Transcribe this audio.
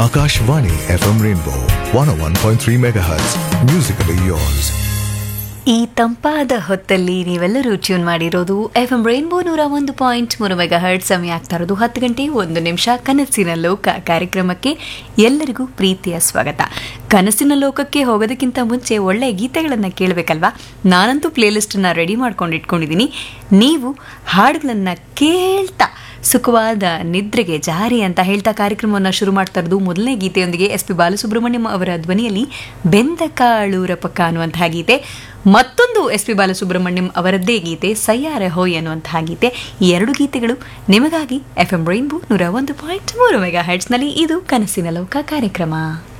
Akashvani FM Rainbow 101.3 MHz. Musically yours. ಈ ತಂಪಾದ ಹೊತ್ತಲ್ಲಿ ನೀವೆಲ್ಲರೂ ಟ್ಯೂನ್ ಮಾಡಿರೋದು ಎಫ್ ಎಂ ರೈನ್ಬೋ ನೂರ ಒಂದು ಪಾಯಿಂಟ್ ಮೂರು ಮೆಗಾ ಹರ್ಟ್ ಸಮಯ ಆಗ್ತಾ ಇರೋದು ಹತ್ತು ಗಂಟೆ ಒಂದು ನಿಮಿಷ ಕನಸಿನ ಲೋಕ ಕಾರ್ಯಕ್ರಮಕ್ಕೆ ಎಲ್ಲರಿಗೂ ಪ್ರೀತಿಯ ಸ್ವಾಗತ ಕನಸಿನ ಲೋಕಕ್ಕೆ ಹೋಗೋದಕ್ಕಿಂತ ಮುಂಚೆ ಒಳ್ಳೆ ಗೀತೆಗಳನ್ನು ಕೇಳಬೇಕಲ್ವಾ ನಾನಂತೂ ಪ್ಲೇಲಿಸ್ಟನ್ನು ರೆಡಿ ಮಾಡ್ಕೊಂಡು ಇಟ್ಕೊಂಡಿದ್ದೀನಿ ನೀವು ಹಾಡುಗಳನ್ನು ಕೇಳ್ತಾ ಸುಖವಾದ ನಿದ್ರೆಗೆ ಜಾರಿ ಅಂತ ಹೇಳ್ತಾ ಕಾರ್ಯಕ್ರಮವನ್ನು ಶುರು ಮಾಡ್ತಾ ಇರೋದು ಮೊದಲನೇ ಗೀತೆಯೊಂದಿಗೆ ಎಸ್ ಪಿ ಬಾಲಸುಬ್ರಹ್ಮಣ್ಯಂ ಅವರ ಧ್ವನಿಯಲ್ಲಿ ಬೆಂದ ಕಾಳು ರಪಕ ಅನ್ನುವಂತಹ ಗೀತೆ ಮತ್ತೊಂದು ಎಸ್ ಪಿ ಬಾಲಸುಬ್ರಹ್ಮಣ್ಯಂ ಅವರದ್ದೇ ಗೀತೆ ಸಯ್ಯಾರೆ ಹೋಯ್ ಅನ್ನುವಂತಹ ಗೀತೆ ಈ ಎರಡು ಗೀತೆಗಳು ನಿಮಗಾಗಿ ಎಫ್ ಎಂ ರೈನ್ಬೋ ನೂರ ಒಂದು ಪಾಯಿಂಟ್ ಮೂರು ಮೆಗಾ ಹೆಡ್ಸ್ನಲ್ಲಿ ಇದು ಕನಸಿನ ಲೋಕ ಕಾರ್ಯಕ್ರಮ